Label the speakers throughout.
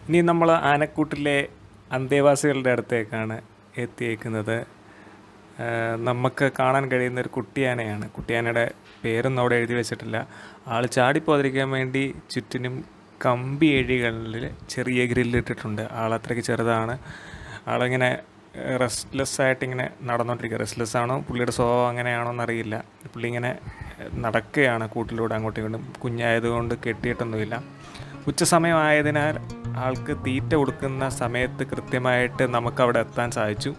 Speaker 1: ഇനി നമ്മൾ ആനക്കൂട്ടിലെ അന്തേവാസികളുടെ അടുത്തേക്കാണ് എത്തിയേക്കുന്നത് ആ, നമുക്ക് കാണാൻ കഴിയുന്ന ഒരു കുട്ടിയാനയാണ് കുട്ടിയാനയുടെ പേരൊന്നും അവിടെ എഴുതി വെച്ചിട്ടില്ല ആൾ ചാടിപ്പോതിരിക്കാൻ വേണ്ടി ചുറ്റിനും കമ്പി എഴികളിൽ ചെറിയ ഗ്രില്ലിട്ടിട്ടുണ്ട് ആളത്രയ്ക്ക് ചെറുതാണ് ആളിങ്ങനെ റെസ്റ്റ്ലെസ് ആയിട്ട് ഇങ്ങനെ നടന്നുകൊണ്ടിരിക്കുക റെസ്റ്റ്ലെസ് ആണോ പുള്ളിയുടെ സ്വഭാവം അങ്ങനെയാണോ എന്നറിയില്ല പുള്ളി ഇങ്ങനെ നടക്കുകയാണ് കൂട്ടിലൂടെ അങ്ങോട്ടും ഇങ്ങോട്ടും കുഞ്ഞായതുകൊണ്ട് കെട്ടിയിട്ടൊന്നുമില്ല ഉച്ച സമയമായതിനാൽ ആൾക്ക് തീറ്റ കൊടുക്കുന്ന സമയത്ത് കൃത്യമായിട്ട് നമുക്ക് അവിടെ എത്താൻ സാധിച്ചു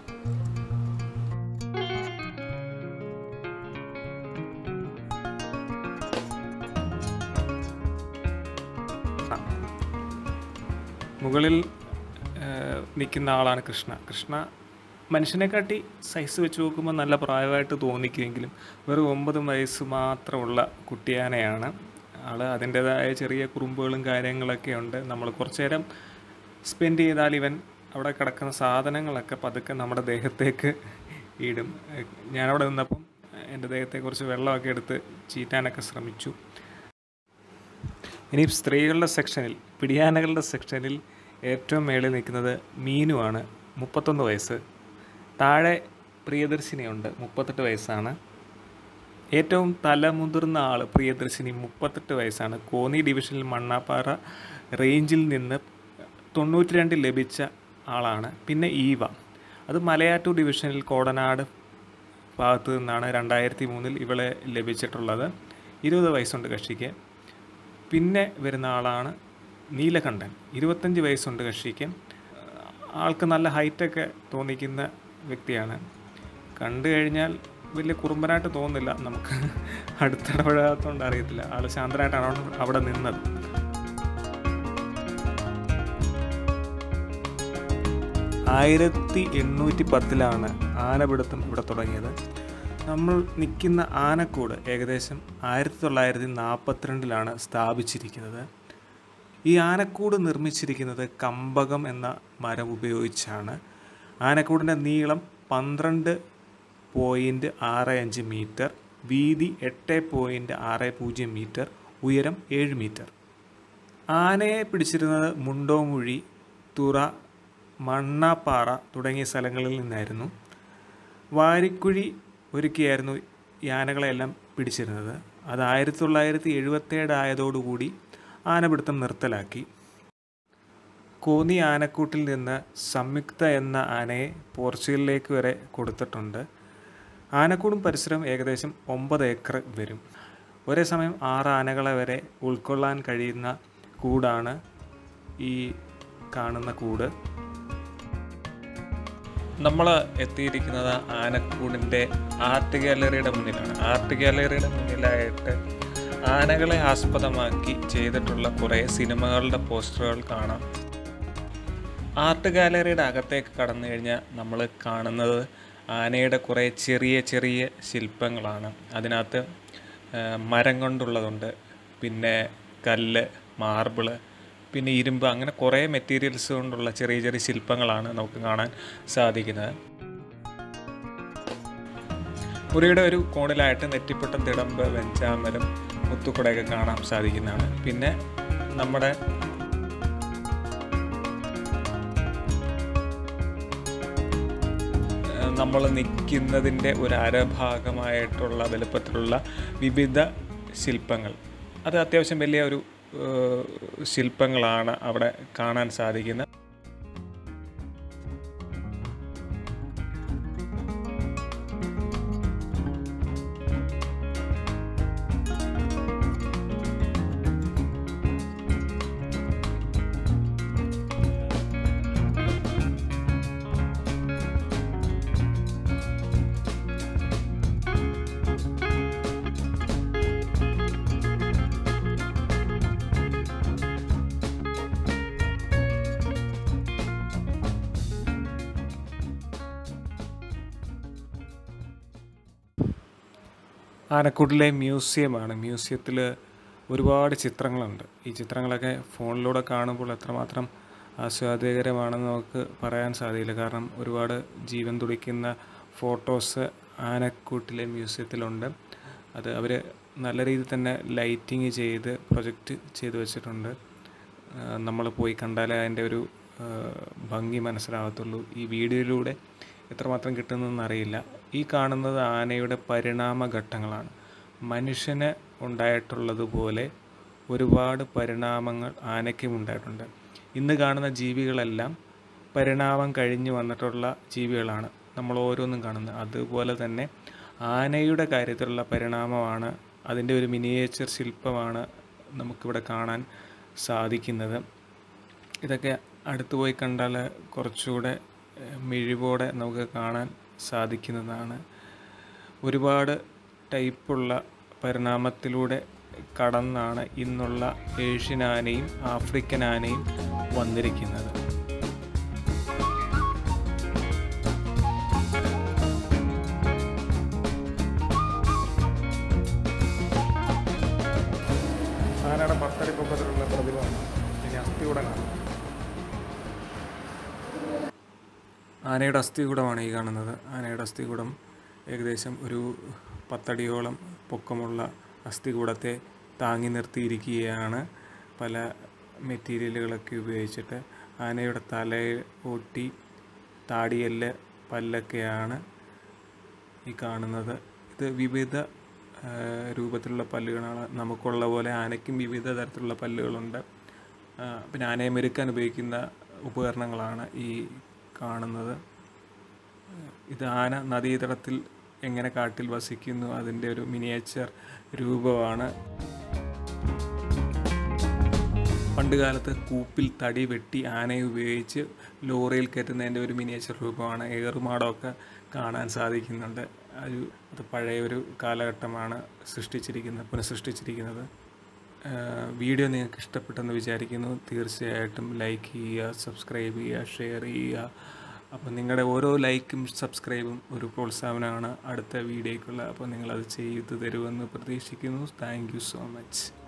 Speaker 1: മുകളിൽ നിൽക്കുന്ന ആളാണ് കൃഷ്ണ കൃഷ്ണ മനുഷ്യനെക്കാട്ടി സൈസ് വെച്ച് നോക്കുമ്പോൾ നല്ല പ്രായമായിട്ട് തോന്നിക്കുമെങ്കിലും വെറും ഒമ്പത് വയസ്സ് മാത്രമുള്ള കുട്ടിയാനയാണ് ആൾ അതിൻ്റേതായ ചെറിയ കുറുമ്പുകളും കാര്യങ്ങളൊക്കെ ഉണ്ട് നമ്മൾ കുറച്ച് നേരം സ്പെൻഡ് ചെയ്താൽ ഇവൻ അവിടെ കിടക്കുന്ന സാധനങ്ങളൊക്കെ പതുക്കെ നമ്മുടെ ദേഹത്തേക്ക് ഇടും ഏഹ് ഞാനവിടെ നിന്നപ്പം എൻ്റെ ദേഹത്തെ കുറച്ച് വെള്ളമൊക്കെ എടുത്ത് ചീറ്റാനൊക്കെ ശ്രമിച്ചു ഇനി സ്ത്രീകളുടെ സെക്ഷനിൽ പിടിയാനകളുടെ സെക്ഷനിൽ ഏറ്റവും മേളിൽ നിൽക്കുന്നത് മീനുവാണ് മുപ്പത്തൊന്ന് വയസ്സ് താഴെ പ്രിയദർശിനിയുണ്ട് മുപ്പത്തെട്ട് വയസ്സാണ് ഏറ്റവും തലമുതിർന്ന ആൾ പ്രിയദർശിനി മുപ്പത്തെട്ട് വയസ്സാണ് കോന്നി ഡിവിഷനിൽ മണ്ണാപ്പാറ റേഞ്ചിൽ നിന്ന് തൊണ്ണൂറ്റി രണ്ട് ലഭിച്ച ആളാണ് പിന്നെ ഈവ അത് മലയാറ്റൂർ ഡിവിഷനിൽ കോടനാട് ഭാഗത്ത് നിന്നാണ് രണ്ടായിരത്തി മൂന്നിൽ ഇവളെ ലഭിച്ചിട്ടുള്ളത് ഇരുപത് വയസ്സുണ്ട് കക്ഷിക്ക് പിന്നെ വരുന്ന ആളാണ് നീലകണ്ഠൻ ഇരുപത്തഞ്ച് വയസ്സുണ്ട് കക്ഷിക്ക് ആൾക്ക് നല്ല ഹൈറ്റൊക്കെ തോന്നിക്കുന്ന വ്യക്തിയാണ് കണ്ടു കഴിഞ്ഞാൽ വലിയ കുറുമ്പനായിട്ട് തോന്നുന്നില്ല നമുക്ക് അടുത്തിടപഴകാത്തതുകൊണ്ട് അറിയത്തില്ല ആൾ ശാന്തനായിട്ടാണ് അവിടെ- അവിടെ നിന്നത് ആയിരത്തി എണ്ണൂറ്റി പത്തിലാണ് ആനപിടുത്തം ഇവിടെ തുടങ്ങിയത് നമ്മൾ നിൽക്കുന്ന ആനക്കൂട് ഏകദേശം ആയിരത്തി തൊള്ളായിരത്തി നാൽപ്പത്തിരണ്ടിലാണ് സ്ഥാപിച്ചിരിക്കുന്നത് ഈ ആനക്കൂട് നിർമ്മിച്ചിരിക്കുന്നത് കമ്പകം എന്ന മരം ഉപയോഗിച്ചാണ് ആനക്കൂടിൻ്റെ നീളം പന്ത്രണ്ട് പോയിൻറ്റ് ആറ് അഞ്ച് മീറ്റർ വീതി എട്ട് പോയിൻറ്റ് ആറ് പൂജ്യം മീറ്റർ ഉയരം ഏഴ് മീറ്റർ ആനയെ പിടിച്ചിരുന്നത് മുണ്ടോമുഴി തുറ മണ്ണാപ്പാറ തുടങ്ങിയ സ്ഥലങ്ങളിൽ നിന്നായിരുന്നു വാരിക്കുഴി ഒരുക്കിയായിരുന്നു ഈ ആനകളെല്ലാം പിടിച്ചിരുന്നത് അത് ആയിരത്തി തൊള്ളായിരത്തി എഴുപത്തേഴ് ആയതോടുകൂടി ആനപിടുത്തം നിർത്തലാക്കി കോന്നി ആനക്കൂട്ടിൽ നിന്ന് സംയുക്ത എന്ന ആനയെ പോർച്ചുഗലിലേക്ക് വരെ കൊടുത്തിട്ടുണ്ട് ആനക്കൂടും പരിസരം ഏകദേശം ഒമ്പത് ഏക്കർ വരും ഒരേ സമയം ആറ് ആനകളെ വരെ ഉൾക്കൊള്ളാൻ കഴിയുന്ന കൂടാണ് ഈ കാണുന്ന കൂട് നമ്മൾ എത്തിയിരിക്കുന്നത് ആനക്കൂടിൻ്റെ ആർട്ട് ഗാലറിയുടെ മുന്നിലാണ് ആർട്ട് ഗാലറിയുടെ മുന്നിലായിട്ട് ആനകളെ ആസ്പദമാക്കി ചെയ്തിട്ടുള്ള കുറേ സിനിമകളുടെ പോസ്റ്ററുകൾ കാണാം ആർട്ട് ഗാലറിയുടെ അകത്തേക്ക് കടന്നു കഴിഞ്ഞാൽ നമ്മൾ കാണുന്നത് ആനയുടെ കുറേ ചെറിയ ചെറിയ ശില്പങ്ങളാണ് അതിനകത്ത് ആ, മരം കൊണ്ടുള്ളതുണ്ട് പിന്നെ കല്ല് മാർബിള് പിന്നെ ഇരുമ്പ് അങ്ങനെ കുറേ മെറ്റീരിയൽസ് കൊണ്ടുള്ള ചെറിയ ചെറിയ ശില്പങ്ങളാണ് നമുക്ക് കാണാൻ സാധിക്കുന്നത് മുറിയുടെ ഒരു കോണിലായിട്ട് നെറ്റിപ്പൊട്ടം തിടമ്പ് വെഞ്ചാമരം മുത്തുക്കുടയൊക്കെ കാണാൻ സാധിക്കുന്നതാണ് പിന്നെ നമ്മുടെ നമ്മൾ നിൽക്കുന്നതിൻ്റെ ഒരു അരഭാഗമായിട്ടുള്ള വലുപ്പത്തിലുള്ള വിവിധ ശില്പങ്ങൾ അത് അത്യാവശ്യം വലിയ ഒരു ഏഹ്, ശില്പങ്ങളാണ് അവിടെ കാണാൻ സാധിക്കുന്നത് ആനക്കൂട്ടിലെ മ്യൂസിയമാണ് മ്യൂസിയത്തിൽ ഒരുപാട് ചിത്രങ്ങളുണ്ട് ഈ ചിത്രങ്ങളൊക്കെ ഫോണിലൂടെ കാണുമ്പോൾ എത്രമാത്രം ആസ്വാദ്യകരമാണെന്ന് നമുക്ക് പറയാൻ സാധിക്കില്ല കാരണം ഒരുപാട് ജീവൻ തുടിക്കുന്ന ഫോട്ടോസ് ആനക്കൂട്ടിലെ മ്യൂസിയത്തിലുണ്ട് അത് അവർ നല്ല രീതിയിൽ തന്നെ ലൈറ്റിങ് ചെയ്ത് പ്രൊജക്റ്റ് ചെയ്ത് വെച്ചിട്ടുണ്ട് നമ്മൾ പോയി കണ്ടാലേ അതിൻ്റെ ഒരു ആ, ഭംഗി മനസ്സിലാകത്തുള്ളൂ ഈ വീഡിയോയിലൂടെ എത്രമാത്രം കിട്ടുന്നതെന്ന് അറിയില്ല ഈ കാണുന്നത് ആനയുടെ പരിണാമ ഘട്ടങ്ങളാണ് മനുഷ്യന് ഉണ്ടായിട്ടുള്ളതുപോലെ ഒരുപാട് പരിണാമങ്ങൾ ആനയ്ക്കും ഉണ്ടായിട്ടുണ്ട് ഇന്ന് കാണുന്ന ജീവികളെല്ലാം പരിണാമം കഴിഞ്ഞ് വന്നിട്ടുള്ള ജീവികളാണ് നമ്മൾ ഓരോന്നും കാണുന്നത് അതുപോലെ തന്നെ ആനയുടെ കാര്യത്തിലുള്ള പരിണാമമാണ് അതിൻ്റെ ഒരു മിനിയേച്ചർ ശില്പമാണ് നമുക്കിവിടെ കാണാൻ സാധിക്കുന്നത് ഇതൊക്കെ അടുത്ത് പോയി കണ്ടാൽ കുറച്ചുകൂടെ ഏഹ്, മിഴിവോടെ നമുക്ക് കാണാൻ സാധിക്കുന്നതാണ് ഒരുപാട് ടൈപ്പുള്ള പരിണാമത്തിലൂടെ കടന്നാണ് ഇന്നുള്ള ഏഷ്യൻ ആനയും ആഫ്രിക്കൻ ആനയും വന്നിരിക്കുന്നത് ആനയുടെ പത്തടി പൊക്കത്തിലുള്ള പ്രതിമയാണ് ഇനി അസ്ഥികൂടം കാണാം ആനയുടെ അസ്ഥികൂടമാണ് ഈ കാണുന്നത് ആനയുടെ അസ്ഥികൂടം ഏകദേശം ഒരു പത്തടിയോളം പൊക്കമുള്ള അസ്ഥികൂടത്തെ താങ്ങി നിർത്തിയിരിക്കുകയാണ് പല മെറ്റീരിയലുകളൊക്കെ ഉപയോഗിച്ചിട്ട് ആനയുടെ തല ഒട്ടി താടിയെല്ല് പല്ലൊക്കെയാണ് ഈ കാണുന്നത് ഇത് വിവിധ ആ, രൂപത്തിലുള്ള പല്ലുകളാണ് നമുക്കുള്ള പോലെ ആനയ്ക്കും വിവിധ തരത്തിലുള്ള പല്ലുകളുണ്ട് ആ, പിന്നെ ആനയെ മെരുക്കാൻ ഉപയോഗിക്കുന്ന ഉപകരണങ്ങളാണ് ഈ കാണുന്നത് ഇത് ആന നദീതടത്തിൽ എങ്ങനെ കാട്ടിൽ വസിക്കുന്നു അതിൻ്റെ ഒരു മിനിയേച്ചർ രൂപമാണ് പണ്ട് കാലത്ത് കൂപ്പിൽ തടി വെട്ടി ആനയെ ഉപയോഗിച്ച് ലോറിയിൽ കയറ്റുന്നതിൻ്റെ ഒരു മിനിയേച്ചർ രൂപമാണ് ഏറുമാടമൊക്കെ കാണാൻ സാധിക്കുന്നുണ്ട് ഒരു അത് പഴയ ഒരു കാലഘട്ടമാണ് സൃഷ്ടിച്ചിരിക്കുന്നത് പുനഃസൃഷ്ടിച്ചിരിക്കുന്നത് ആഹ് വീഡിയോ നിങ്ങൾക്ക് ഇഷ്ടപ്പെട്ടെന്ന് വിചാരിക്കുന്നു തീർച്ചയായിട്ടും ലൈക്ക് ചെയ്യുക സബ്സ്ക്രൈബ് ചെയ്യുക ഷെയർ ചെയ്യുക അപ്പോൾ നിങ്ങളുടെ ഓരോ ലൈക്കും സബ്സ്ക്രൈബും ഒരു പ്രോത്സാഹനമാണ് അടുത്ത വീഡിയോയ്ക്കുള്ള അപ്പോൾ നിങ്ങളത് ചെയ്തു തരുമെന്ന് പ്രതീക്ഷിക്കുന്നു താങ്ക് യു സോ മച്ച്